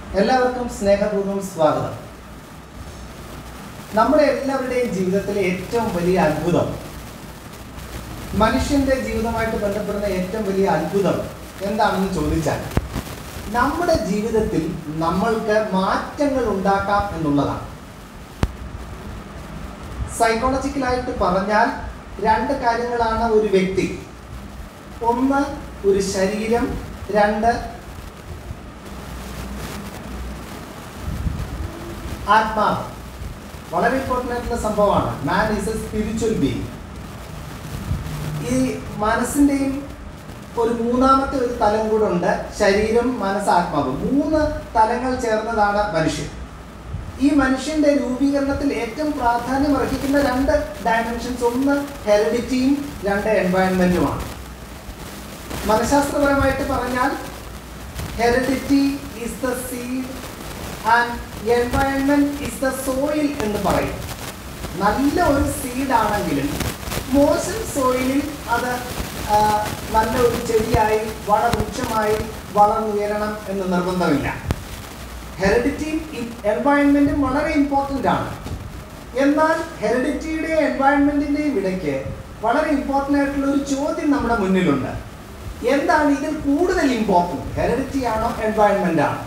എല്ലാവർക്കും സ്നേഹപൂർവ്വം സ്വാഗതം നമ്മുടെ എല്ലാവരുടെയും ജീവിതത്തിലെ ഏറ്റവും വലിയ അത്ഭുതം മനുഷ്യന്റെ ജീവിതമായിട്ട് ബന്ധപ്പെടുന്ന ഏറ്റവും വലിയ അത്ഭുതം എന്താണെന്ന് ചോദിച്ചാൽ നമ്മുടെ ജീവിതത്തിൽ നമ്മൾക്ക് മാറ്റങ്ങൾ ഉണ്ടാക്കാം എന്നുള്ളതാണ് സൈക്കോളജിക്കലായിട്ട് പറഞ്ഞാൽ രണ്ട് കാര്യങ്ങളാണ് ഒരു വ്യക്തി ഒന്ന് ഒരു ശരീരം രണ്ട് ആത്മാവ് വളരെ ഇമ്പോർട്ടൻ്റ് ആയിട്ടുള്ള സംഭവമാണ് man is a spiritual being ഈ മനസ്സിൻ്റെയും ഒരു മൂന്നാമത്തെ ഒരു തലം കൂടെ ഉണ്ട് ശരീരം മനസ്സ് ആത്മാവ് മൂന്ന് തലങ്ങൾ ചേർന്നതാണ് മനുഷ്യൻ ഈ മനുഷ്യന്റെ രൂപീകരണത്തിൽ ഏറ്റവും പ്രാധാന്യം അർഹിക്കുന്ന രണ്ട് ഡയമെൻഷൻസ് ഒന്ന് ഹെറിഡിറ്റിയും രണ്ട് എൻവയൺമെന്റുമാണ് മനഃശാസ്ത്രപരമായിട്ട് പറഞ്ഞാൽ heredity is the seed and environment is the soil എന്ന് പറയും നല്ല ഒരു സീഡ് ആണെങ്കിലും മോശം സോയിലിൽ അത് ആ, നല്ല ഒരു ചെടിയായി വളവൃക്ഷമായി വളർന്നുയരണം എന്ന് നിർബന്ധമില്ല ഹെറിഡിറ്റിയും എൻവയൺമെന്റും വളരെ ഇമ്പോർട്ടൻ്റ് ആണ് എന്നാൽ ഹെറിഡിറ്റിയുടെയും എൻവയൺമെന്റിന്റെയും ഇടയ്ക്ക് വളരെ ഇമ്പോർട്ടൻ്റ് ആയിട്ടുള്ള ഒരു ചോദ്യം നമ്മുടെ മുന്നിലുണ്ട് എന്താണ് ഇതിൽ കൂടുതൽ ഇമ്പോർട്ടൻ്റ് ഹെറിഡിറ്റി ആണോ എൻവയൺമെന്റ് ആണോ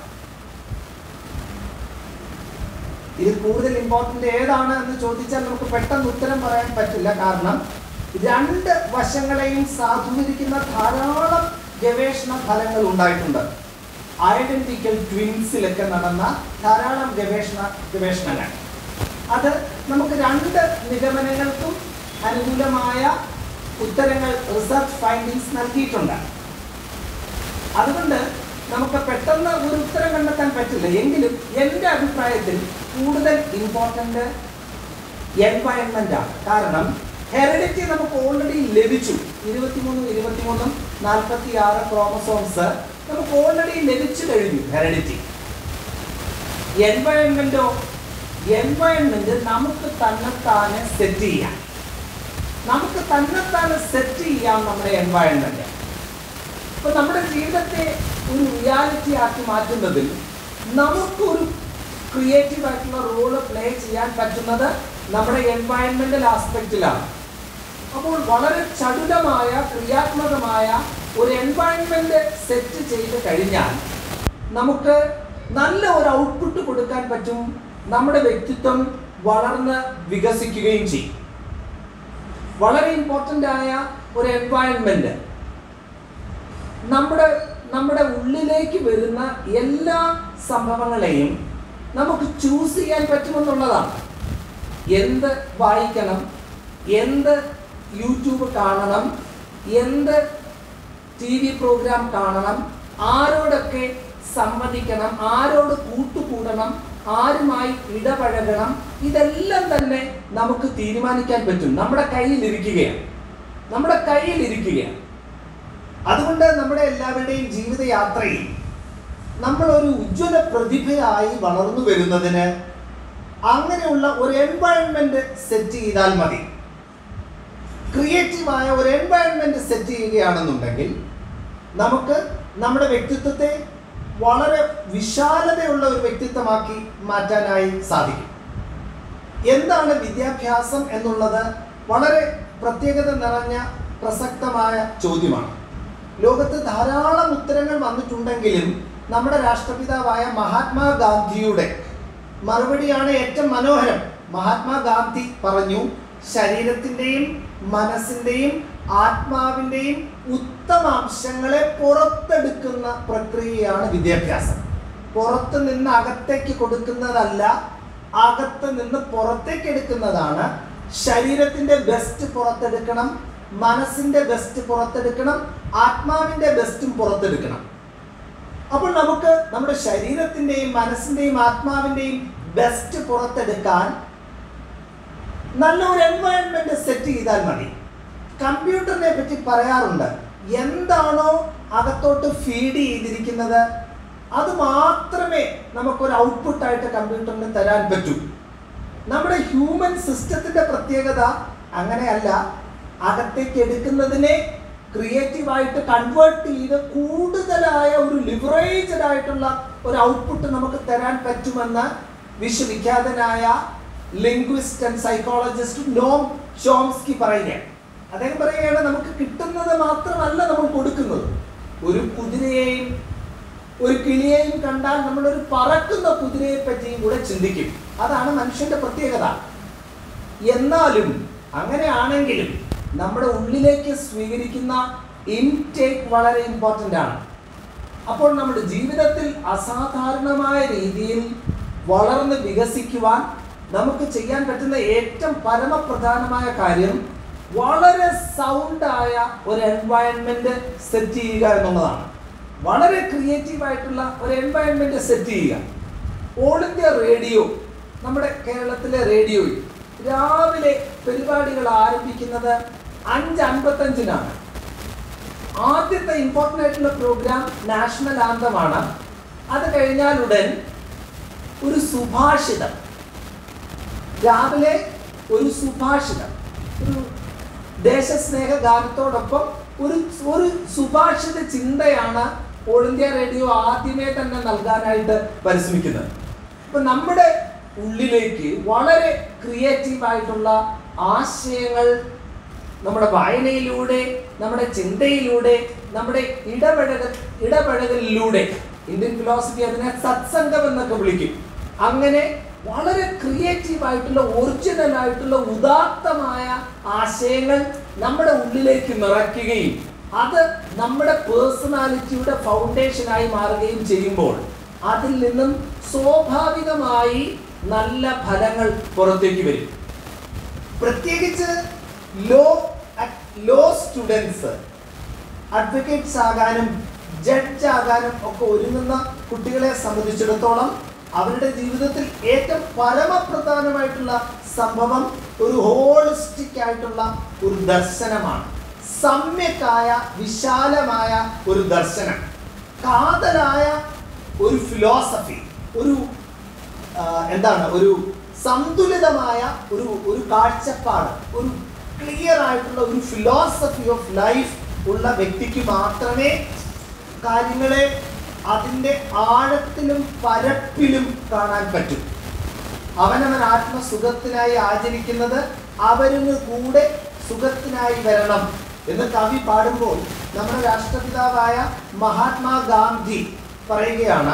ഇതിൽ കൂടുതൽ ഇമ്പോർട്ടൻ്റ് ഏതാണ് എന്ന് ചോദിച്ചാൽ നമുക്ക് പെട്ടെന്ന് ഉത്തരം പറയാൻ പറ്റില്ല കാരണം രണ്ട് വശങ്ങളെയും സാധൂകരിക്കുന്ന ധാരാളം ഗവേഷണ ഫലങ്ങൾ ഉണ്ടായിട്ടുണ്ട് ഐഡന്റിക്കൽ ട്വിൻസിലൊക്കെ നടന്ന ധാരാളം ഗവേഷണ ഗവേഷണങ്ങൾ അത് നമുക്ക് രണ്ട് നിഗമനങ്ങൾക്കും അനുകൂലമായ ഉത്തരങ്ങൾ റിസർച്ച് ഫൈൻഡിങ്സ് നൽകിയിട്ടുണ്ട് അതുകൊണ്ട് നമുക്ക് പെട്ടെന്ന് ഒരു ഉത്തരം കണ്ടെത്താൻ പറ്റില്ല എങ്കിലും എൻ്റെ അഭിപ്രായത്തിൽ കൂടുതൽ ഇമ്പോർട്ടൻ്റ് എൻവയൺമെന്റ് ആണ് കാരണം ഹെറിഡിറ്റി നമുക്ക് ഓൾറെഡി ലഭിച്ചു ഇരുപത്തിമൂന്നും ഇരുപത്തിമൂന്നും നാൽപ്പത്തി ആറ് ക്രോമസോംസ് നമുക്ക് ഓൾറെഡി ലഭിച്ചു കഴിഞ്ഞു ഹെറിഡിറ്റി എൻവയൺമെന്റോ എൻവയൺമെന്റ് നമുക്ക് തന്നെത്താനെ സെറ്റ് ചെയ്യാം നമുക്ക് തന്നെത്താനെ സെറ്റ് ചെയ്യാം നമ്മുടെ എൻവയൺമെന്റ് ഇപ്പൊ നമ്മുടെ ജീവിതത്തെ ഒരു റിയാലിറ്റി ആക്കി മാറ്റുന്നതിൽ നമുക്കൊരു ക്രിയേറ്റീവ് ആയിട്ടുള്ള റോള് പ്ലേ ചെയ്യാൻ പറ്റുന്നത് നമ്മുടെ എൻവയൺമെന്റൽ ആസ്പെക്റ്റിലാണ് അപ്പോൾ വളരെ ചടുലമായ ക്രിയാത്മകമായ ഒരു എൻവയൺമെന്റ് സെറ്റ് ചെയ്ത് കഴിഞ്ഞാൽ നമുക്ക് നല്ല ഒരു ഔട്ട്പുട്ട് കൊടുക്കാൻ പറ്റും നമ്മുടെ വ്യക്തിത്വം വളർന്ന് വികസിക്കുകയും ചെയ്യും വളരെ ഇമ്പോർട്ടൻ്റ് ആയ ഒരു എൻവയൺമെന്റ് നമ്മുടെ നമ്മുടെ ഉള്ളിലേക്ക് വരുന്ന എല്ലാ സംഭവങ്ങളെയും നമുക്ക് ചൂസ് ചെയ്യാൻ പറ്റുമെന്നുള്ളതാണ് എന്ത് വായിക്കണം എന്ത് യൂട്യൂബ് കാണണം എന്ത് ടി വി പ്രോഗ്രാം കാണണം ആരോടൊക്കെ സംവദിക്കണം ആരോട് കൂട്ടുകൂടണം ആരുമായി ഇടപഴകണം ഇതെല്ലാം തന്നെ നമുക്ക് തീരുമാനിക്കാൻ പറ്റും നമ്മുടെ കയ്യിൽ ഇരിക്കുകയാണ് നമ്മുടെ കയ്യിൽ ഇരിക്കുകയാണ് അതുകൊണ്ട് നമ്മുടെ എല്ലാവരുടെയും ജീവിതയാത്രയിൽ നമ്മൾ ഒരു ഉജ്ജ്വല പ്രതിഭയായി വളർന്നു വരുന്നതിന് അങ്ങനെയുള്ള ഒരു എൻവയൺമെന്റ് സെറ്റ് ചെയ്താൽ മതി ക്രിയേറ്റീവായ ഒരു എൻവയൺമെന്റ് സെറ്റ് ചെയ്യുകയാണെന്നുണ്ടെങ്കിൽ നമുക്ക് നമ്മുടെ വ്യക്തിത്വത്തെ വളരെ വിശാലതയുള്ള ഒരു വ്യക്തിത്വമാക്കി മാറ്റാനായി സാധിക്കും എന്താണ് വിദ്യാഭ്യാസം എന്നുള്ളത് വളരെ പ്രത്യേകത നിറഞ്ഞ പ്രസക്തമായ ചോദ്യമാണ് ലോകത്ത് ധാരാളം ഉത്തരങ്ങൾ വന്നിട്ടുണ്ടെങ്കിലും നമ്മുടെ രാഷ്ട്രപിതാവായ മഹാത്മാഗാന്ധിയുടെ മറുപടിയാണ് ഏറ്റവും മനോഹരം മഹാത്മാഗാന്ധി പറഞ്ഞു ശരീരത്തിൻ്റെയും മനസ്സിൻ്റെയും ആത്മാവിൻ്റെയും ഉത്തമാംശങ്ങളെ പുറത്തെടുക്കുന്ന പ്രക്രിയയാണ് വിദ്യാഭ്യാസം പുറത്ത് നിന്ന് അകത്തേക്ക് കൊടുക്കുന്നതല്ല അകത്ത് നിന്ന് പുറത്തേക്ക് എടുക്കുന്നതാണ് ശരീരത്തിന്റെ ബെസ്റ്റ് പുറത്തെടുക്കണം മനസ്സിന്റെ ബെസ്റ്റ് പുറത്തെടുക്കണം ആത്മാവിന്റെ ബെസ്റ്റും പുറത്തെടുക്കണം അപ്പോൾ നമുക്ക് നമ്മുടെ ശരീരത്തിന്റെയും മനസ്സിന്റെയും ആത്മാവിന്റെയും ബെസ്റ്റ് പുറത്തെടുക്കാൻ നല്ല ഒരു എൻവയൺമെന്റ് സെറ്റ് ചെയ്താൽ മതി കമ്പ്യൂട്ടറിനെ പറ്റി പറയാറുണ്ട് എന്താണോ അകത്തോട്ട് ഫീഡ് ചെയ്തിരിക്കുന്നത് അത് മാത്രമേ നമുക്കൊരു ഔട്ട്പുട്ടായിട്ട് കമ്പ്യൂട്ടറിന് തരാൻ പറ്റൂ നമ്മുടെ ഹ്യൂമൻ സിസ്റ്റത്തിന്റെ പ്രത്യേകത അങ്ങനെയല്ല അകത്തേക്ക് എടുക്കുന്നതിനെ ക്രിയേറ്റീവായിട്ട് കൺവേർട്ട് ചെയ്ത് കൂടുതലായ ഒരു ലിബറേറ്റഡ് ആയിട്ടുള്ള ഒരു ഔട്ട്പുട്ട് നമുക്ക് തരാൻ പറ്റുമെന്ന് വിശ്വവിഖ്യാതനായ linguist and psychologist Noam Chomsky പറയുകയാണ് അദ്ദേഹം പറയുകയാണ് നമുക്ക് കിട്ടുന്നത് മാത്രമല്ല നമ്മൾ കൊടുക്കുന്നത് ഒരു കുതിരയെയും ഒരു കിളിയെയും കണ്ടാൽ നമ്മളൊരു പറക്കുന്ന കുതിരയെ പറ്റിയും കൂടെ ചിന്തിക്കും അതാണ് മനുഷ്യന്റെ പ്രത്യേകത എന്നാലും അങ്ങനെയാണെങ്കിലും നമ്മുടെ ഉള്ളിലേക്ക് സ്വീകരിക്കുന്ന ഇൻടേക്ക് വളരെ ഇമ്പോർട്ടൻ്റ് ആണ് അപ്പോൾ നമ്മുടെ ജീവിതത്തിൽ അസാധാരണമായ രീതിയിൽ വളർന്ന് വികസിക്കുവാൻ നമുക്ക് ചെയ്യാൻ പറ്റുന്ന ഏറ്റവും പരമപ്രധാനമായ കാര്യം വളരെ സൗണ്ടായ ഒരു എൻവയൺമെന്റ് സെറ്റ് ചെയ്യുക എന്നുള്ളതാണ് വളരെ ക്രിയേറ്റീവ് ആയിട്ടുള്ള ഒരു എൻവയൺമെന്റ് സെറ്റ് ചെയ്യുക ഓൾ ഇന്ത്യ റേഡിയോ നമ്മുടെ കേരളത്തിലെ റേഡിയോയിൽ രാവിലെ പരിപാടികൾ ആരംഭിക്കുന്നത് അഞ്ച് അൻപത്തഞ്ചിനാണ് ആദ്യത്തെ ഇമ്പോർട്ടൻ്റ് ആയിട്ടുള്ള പ്രോഗ്രാം നാഷണൽ ആന്തമാണ് അത് കഴിഞ്ഞാലുടൻ ഒരു സുഭാഷിതം രാവിലെ ഒരു സുഭാഷിതം ഒരു ദേശസ്നേഹ ഗാനത്തോടൊപ്പം ഒരു ഒരു സുഭാഷിത ചിന്തയാണ് ഓൾ ഇന്ത്യ റേഡിയോ ആദ്യമേ തന്നെ നൽകാനായിട്ട് പരിശ്രമിക്കുന്നത് ഇപ്പൊ നമ്മുടെ ഉള്ളിലേക്ക് വളരെ ക്രിയേറ്റീവ് ആയിട്ടുള്ള ആശയങ്ങൾ നമ്മുടെ വായനയിലൂടെ നമ്മുടെ ചിന്തയിലൂടെ നമ്മുടെ ഇടപെടൽ ഇടപെടലിലൂടെ ഇന്ത്യൻ ഫിലോസഫി അതിനെ സത്സംഗം എന്നൊക്കെ വിളിക്കും അങ്ങനെ വളരെ ക്രിയേറ്റീവ് ആയിട്ടുള്ള ഒറിജിനൽ ആയിട്ടുള്ള ഉദാത്തമായ ആശയങ്ങൾ നമ്മുടെ ഉള്ളിലേക്ക് നിറയ്ക്കുകയും അത് നമ്മുടെ പേഴ്സണാലിറ്റിയുടെ ഫൗണ്ടേഷനായി മാറുകയും ചെയ്യുമ്പോൾ അതിൽ നിന്നും സ്വാഭാവികമായി നല്ല ഫലങ്ങൾ പുറത്തേക്ക് വരും പ്രത്യേകിച്ച് ലോ ലോ സ്റ്റുഡൻസ് അഡ്വക്കേറ്റ്സ് ആകാനും ജഡ്ജ് ആകാനും ഒക്കെ ഒരുങ്ങുന്ന കുട്ടികളെ സംബന്ധിച്ചിടത്തോളം അവരുടെ ജീവിതത്തിൽ ഏറ്റവും പരമപ്രധാനമായിട്ടുള്ള സംഭവം ഒരു ഹോളിസ്റ്റിക് ആയിട്ടുള്ള ഒരു ദർശനമാണ് സമ്യക്കായ വിശാലമായ ഒരു ദർശനം കാതലായ ഒരു ഫിലോസഫി ഒരു ആ, എന്താണ് ഒരു സന്തുലിതമായ ഒരു ഒരു കാഴ്ചപ്പാട് ഒരു ക്ലിയർ ആയിട്ടുള്ള ഒരു ഫിലോസഫി ഓഫ് ലൈഫ് ഉള്ള വ്യക്തിക്ക് മാത്രമേ കാര്യങ്ങളെ അതിൻ്റെ ആഴത്തിലും പരപ്പിലും കാണാൻ പറ്റും അവനവൻ ആത്മസുഖത്തിനായി ആചരിക്കുന്നത് അവരിന് കൂടെ സുഖത്തിനായി വരണം എന്ന് കവി പാടുമ്പോൾ നമ്മുടെ രാഷ്ട്രപിതാവായ മഹാത്മാഗാന്ധി പറയുകയാണ്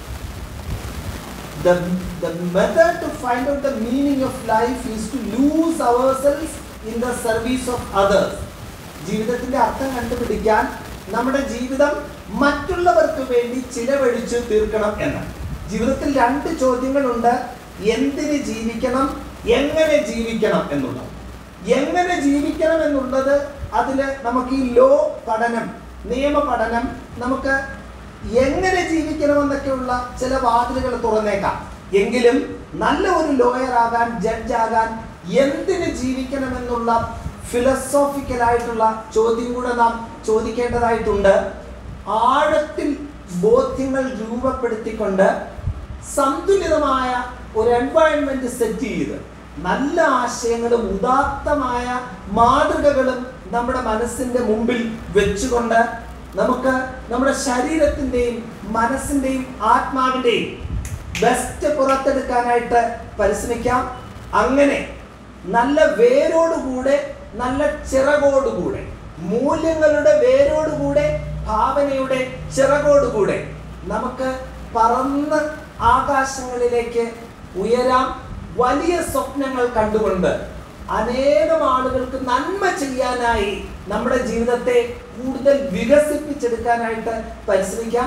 the, the method to find out the meaning of life is to lose ourselves in the service of others ജീവിതത്തിന്റെ അർത്ഥം കണ്ടുപിടിക്കാൻ നമ്മുടെ ജീവിതം മറ്റുള്ളവർക്ക് വേണ്ടി ചിലവഴിച്ച് തീർക്കണം എന്ന് ജീവിതത്തിൽ രണ്ട് ചോദ്യങ്ങളുണ്ട് എന്തിന് ജീവിക്കണം എങ്ങനെ ജീവിക്കണം എന്നുള്ളത് എങ്ങനെ ജീവിക്കണം എന്നുള്ളത് അതിൽ നമുക്ക് ഈ ലോ പഠനം നിയമ പഠനം നമുക്ക് എങ്ങനെ ജീവിക്കണമെന്നൊക്കെയുള്ള ചില വാതിലുകൾ തുറന്നേക്കാം എങ്കിലും നല്ല ഒരു ലോയർ ആകാൻ ജഡ്ജ് ആകാൻ എന്തിന് ജീവിക്കണമെന്നുള്ള ഫിലസോഫിക്കൽ ആയിട്ടുള്ള ചോദ്യം കൂടെ നാം ചോദിക്കേണ്ടതായിട്ടുണ്ട് ആഴത്തിൽ ബോധ്യങ്ങൾ രൂപപ്പെടുത്തിക്കൊണ്ട് സന്തുലിതമായ ഒരു എൻവയൺമെന്റ് സെറ്റ് ചെയ്ത് നല്ല ആശയങ്ങളും ഉദാത്തമായ മാതൃകകളും നമ്മുടെ മനസ്സിന്റെ മുമ്പിൽ വെച്ചുകൊണ്ട് നമുക്ക് നമ്മുടെ ശരീരത്തിൻ്റെയും മനസ്സിൻ്റെയും ആത്മാവിൻ്റെയും ബെസ്റ്റ് പുറത്തെടുക്കാനായിട്ട് പരിശ്രമിക്കാം അങ്ങനെ നല്ല വേരോടുകൂടെ നല്ല ചിറകോടുകൂടെ മൂല്യങ്ങളുടെ വേരോടുകൂടെ ഭാവനയുടെ ചിറകോടുകൂടെ നമുക്ക് പറന്ന് ആകാശങ്ങളിലേക്ക് ഉയരാം വലിയ സ്വപ്നങ്ങൾ കണ്ടുകൊണ്ട് അനേകം ആളുകൾക്ക് നന്മ ചെയ്യാനായി നമ്മുടെ ജീവിതത്തെ കൂടുതൽ വികസിപ്പിച്ചെടുക്കാനായിട്ട് പരിശ്രമിക്കാം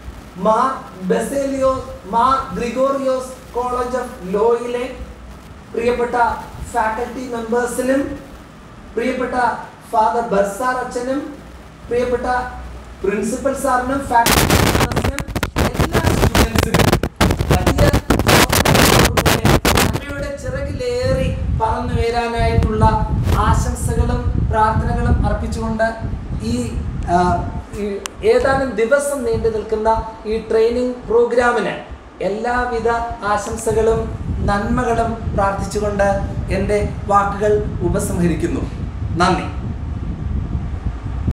മാർ ബെസേലിയോസ് മാർ ഗ്രിഗോറിയോസ് കോളേജ് ഓഫ് ലോയിലെ പ്രിയപ്പെട്ട ഫാക്കൽറ്റി മെമ്പേഴ്സിനും പ്രിയപ്പെട്ട ഫാദർ ബർസാർ അച്ഛനും പ്രിയപ്പെട്ട പ്രിൻസിപ്പൽ സാറിനും ഫാക്കൽറ്റി മെമ്പേഴ്സിനും എല്ലാ സ്റ്റുഡൻസിനും വലിയ സ്വപ്നങ്ങളോടുകൂടെ നന്മയുടെ ചിറകിലേറി പറന്നു വരാനായിട്ടുള്ള ആശംസകളും പ്രാർത്ഥനകളും അർപ്പിച്ചുകൊണ്ട് ഈ ആ, ഈ ഏതാനും ദിവസം നീണ്ടു നിൽക്കുന്ന ഈ ട്രെയിനിങ് പ്രോഗ്രാമിന് എല്ലാവിധ ആശംസകളും നന്മകളും പ്രാർത്ഥിച്ചുകൊണ്ട് എൻ്റെ വാക്കുകൾ ഉപസംഹരിക്കുന്നു നന്ദി